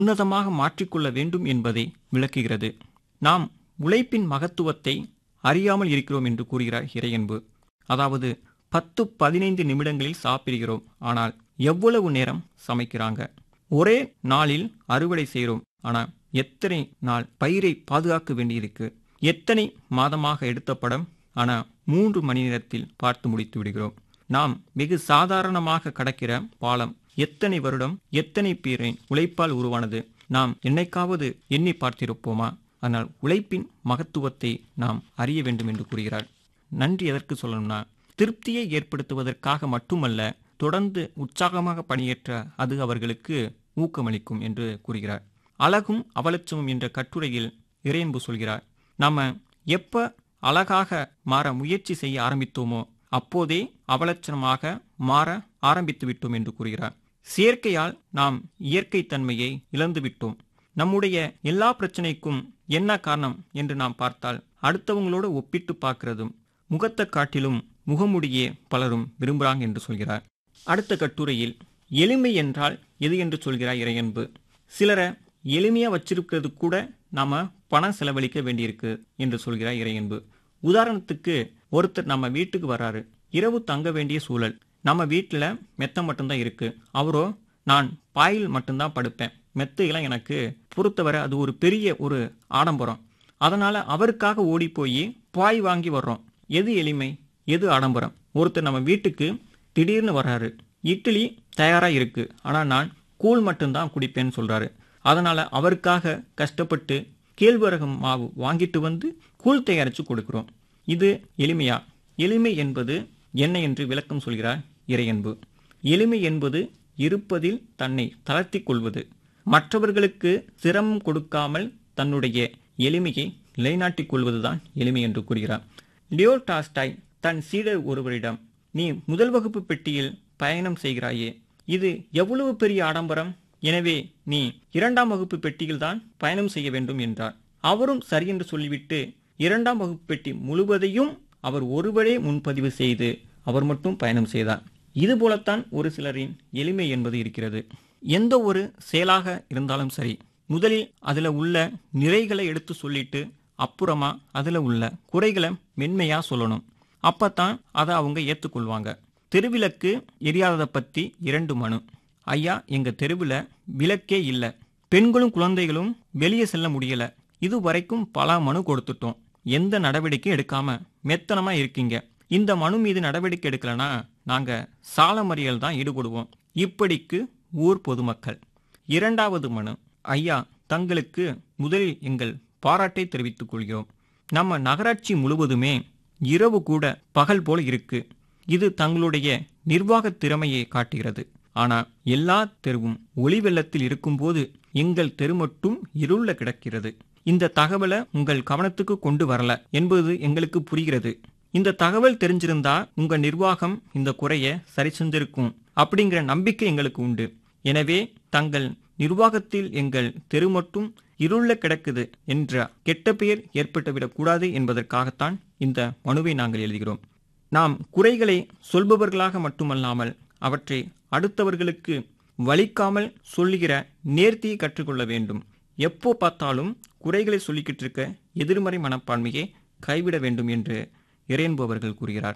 உன்னதமாக மாற்றிக்கொள்ள வேண்டும் என்பதை விளக்குகிறது நாம் உழைப்பின் மகத்துவத்தை அறியாமல் இருக்கிறோம் என்று கூறுகிறார் இறையன்பு அதாவது பத்து பதினைந்து நிமிடங்களில் சாப்பிடுகிறோம் ஆனால் எவ்வளவு நேரம் சமைக்கிறாங்க ஒரே நாளில் அறுவடை செய்கிறோம் ஆனால் எத்தனை நாள் பயிரை பாதுகாக்க வேண்டியிருக்கு எத்தனை மாதமாக எடுத்த படம் ஆனால் மூன்று மணி நேரத்தில் பார்த்து முடித்து விடுகிறோம் நாம் வெகு சாதாரணமாக கடக்கிற பாலம் எத்தனை வருடம் எத்தனை பேரின் உழைப்பால் உருவானது நாம் என்னைக்காவது எண்ணி பார்த்திருப்போமா ஆனால் உழைப்பின் மகத்துவத்தை நாம் அறிய வேண்டும் என்று கூறுகிறார் நன்றி எதற்கு சொல்லணும்னா திருப்தியை ஏற்படுத்துவதற்காக மட்டுமல்ல தொடர்ந்து உற்சாகமாக பணியேற்ற அது அவர்களுக்கு ஊக்கமளிக்கும் என்று கூறுகிறார் அழகும் அவலட்சமும் என்ற கட்டுரையில் இறையன்பு சொல்கிறார் நாம எப்ப அழகாக மாற முயற்சி செய்ய ஆரம்பித்தோமோ அப்போதே அவலட்சணமாக மாற ஆரம்பித்து விட்டோம் என்று கூறுகிறார் செயற்கையால் நாம் இயற்கை தன்மையை இழந்துவிட்டோம் நம்முடைய எல்லா பிரச்சனைக்கும் என்ன காரணம் என்று நாம் பார்த்தால் அடுத்தவங்களோடு ஒப்பிட்டு பார்க்கிறதும் முகத்தை காட்டிலும் முகமுடியே பலரும் விரும்புகிறாங்க என்று சொல்கிறார் அடுத்த கட்டுரையில் எளிமை என்றால் எது என்று சொல்கிறார் இறையன்பு சிலரை எளிமையா வச்சிருக்கிறது கூட நாம பணம் செலவழிக்க வேண்டியிருக்கு என்று சொல்கிறார் இறையன்பு உதாரணத்துக்கு ஒருத்தர் நம்ம வீட்டுக்கு வராரு இரவு தங்க வேண்டிய சூழல் நம்ம வீட்டில் மெத்த மட்டும்தான் இருக்கு அவரோ நான் பாயில் மட்டும்தான் படுப்பேன் மெத்தையெல்லாம் எனக்கு பொறுத்தவரை அது ஒரு பெரிய ஒரு ஆடம்பரம் அதனால அவருக்காக ஓடி போய் பாய் வாங்கி வர்றோம் எது எளிமை எது ஆடம்பரம் ஒருத்தர் நம்ம வீட்டுக்கு திடீர்னு வர்றாரு இட்லி தயாரா இருக்கு ஆனா நான் கூழ் மட்டும்தான் குடிப்பேன்னு சொல்றாரு அதனால அவருக்காக கஷ்டப்பட்டு கேழ்வரகு மாவு வாங்கிட்டு வந்து கூழ் தயாரித்து கொடுக்கிறோம் இது எளிமையா எளிமை என்பது என்ன என்று விளக்கம் சொல்கிறார் இறையன்பு எளிமை என்பது இருப்பதில் தன்னை தளர்த்திக் கொள்வது மற்றவர்களுக்கு சிரமம் கொடுக்காமல் தன்னுடைய எளிமையை நிலைநாட்டிக் கொள்வதுதான் எளிமை என்று கூறுகிறார் லியோ டாஸ்டாய் தன் சீடர் ஒருவரிடம் நீ முதல் வகுப்பு பெட்டியில் பயணம் செய்கிறாயே இது எவ்வளவு பெரிய ஆடம்பரம் எனவே நீ இரண்டாம் வகுப்பு பெட்டியில் தான் பயணம் செய்ய வேண்டும் என்றார் அவரும் சரி என்று சொல்லிவிட்டு இரண்டாம் வகுப்பு பெட்டி முழுவதையும் அவர் ஒருவரே முன்பதிவு செய்து அவர் மட்டும் பயணம் செய்தார் இது போலத்தான் ஒரு சிலரின் எளிமை என்பது இருக்கிறது எந்த ஒரு செயலாக இருந்தாலும் சரி முதலில் அதில் உள்ள நிறைகளை எடுத்து சொல்லிட்டு அப்புறமா அதில் உள்ள குறைகளை மென்மையா சொல்லணும் அப்பத்தான் அதை அவங்க ஏற்றுக்கொள்வாங்க தெருவிளக்கு எரியாததை பற்றி இரண்டு மனு ஐயா எங்க தெருவில் விளக்கே இல்லை பெண்களும் குழந்தைகளும் வெளியே செல்ல முடியல இது வரைக்கும் பல மனு கொடுத்துட்டோம் எந்த நடவடிக்கையும் எடுக்காம மெத்தனமா இருக்கீங்க இந்த மனு மீது நடவடிக்கை எடுக்கலனா நாங்க சால மறியல் தான் ஈடுபடுவோம் இப்படிக்கு ஊர் பொதுமக்கள் இரண்டாவது மனு ஐயா தங்களுக்கு முதலில் எங்கள் பாராட்டை தெரிவித்துக் கொள்கிறோம் நம்ம நகராட்சி முழுவதுமே இரவு கூட பகல் போல இருக்கு இது தங்களுடைய நிர்வாக திறமையை காட்டுகிறது ஆனா எல்லா தெருவும் ஒளி வெள்ளத்தில் இருக்கும்போது எங்கள் தெரு மட்டும் இருள கிடக்கிறது இந்த தகவலை உங்கள் கவனத்துக்கு கொண்டு வரல என்பது எங்களுக்கு புரிகிறது இந்த தகவல் தெரிஞ்சிருந்தா உங்க நிர்வாகம் இந்த குறைய சரி செஞ்சிருக்கும் அப்படிங்கிற நம்பிக்கை எங்களுக்கு உண்டு எனவே தங்கள் நிர்வாகத்தில் எங்கள் தெரு மட்டும் இருள கிடக்குது என்ற கெட்ட பெயர் ஏற்பட்டுவிடக் கூடாது என்பதற்காகத்தான் இந்த மனுவை நாங்கள் எழுதுகிறோம் நாம் குறைகளை சொல்பவர்களாக மட்டுமல்லாமல் அவற்றை அடுத்தவர்களுக்கு வலிக்காமல் சொல்லுகிற நேர்த்தியை கற்றுக்கொள்ள வேண்டும் எப்போ பார்த்தாலும் குறைகளை சொல்லிக்கிட்டு இருக்க எதிர்மறை மனப்பான்மையை கைவிட வேண்டும் என்று இறையன்பு அவர்கள் கூறுகிறார்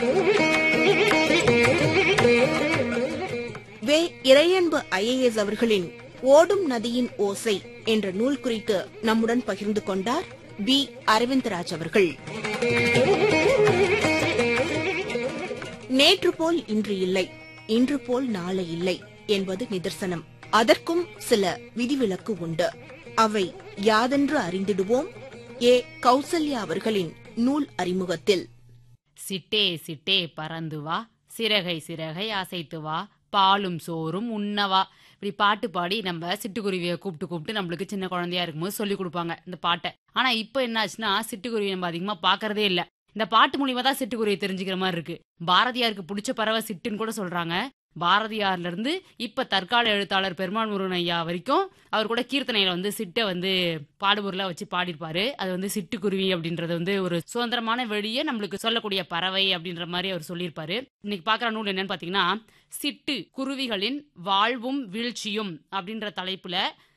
வே இறையன்பு ஐஏஎஸ் அவர்களின் ஓடும் நதியின் ஓசை என்ற நூல் குறித்து நம்முடன் பகிர்ந்து கொண்டார் பி அரவிந்தராஜ் அவர்கள் நேற்று போல் இன்று இல்லை இன்று போல் நாளை இல்லை என்பது நிதர்சனம் அதற்கும் சில விதிவிலக்கு உண்டு அவை யாதென்று அறிந்திடுவோம் ஏ கௌசல்யா அவர்களின் நூல் அறிமுகத்தில் சிட்டே சிட்டே பறந்து வா சிறகை சிறகை அசைத்து வா பாலும் சோறும் உண்ணவா இப்படி பாட்டு பாடி நம்ம சிட்டுக்குருவியை கூப்பிட்டு கூப்பிட்டு நம்மளுக்கு சின்ன குழந்தையா இருக்கும்போது சொல்லி கொடுப்பாங்க இந்த பாட்டை ஆனா இப்போ என்னாச்சுன்னா சிட்டுக்குருவி நம்ம அதிகமா பாக்குறதே இல்ல இந்த பாட்டு மூலியமா தான் சிட்டுக்குருவியை தெரிஞ்சுக்கிற மாதிரி இருக்கு பாரதியாருக்கு பிடிச்ச பறவை சிட்டுன்னு கூட சொல்றாங்க பாரதியார்ல இருந்து இப்ப தற்கால எழுத்தாளர் பெருமாள் முருகன் ஐயா வரைக்கும் அவர் கூட கீர்த்தனையில வந்து சிட்டை வந்து பாடுபொருளா வச்சு பாடியிருப்பாரு அது வந்து சிட்டுக்குருவி அப்படின்றது வந்து ஒரு சுதந்திரமான வெளியே நம்மளுக்கு சொல்லக்கூடிய பறவை அப்படின்ற மாதிரி அவர் சொல்லியிருப்பாரு இன்னைக்கு பாக்குற நூல் என்னன்னு பாத்தீங்கன்னா சிட்டு குருவிகளின் வாழ்வும் வீழ்ச்சியும் அப்படின்ற தலைப்புல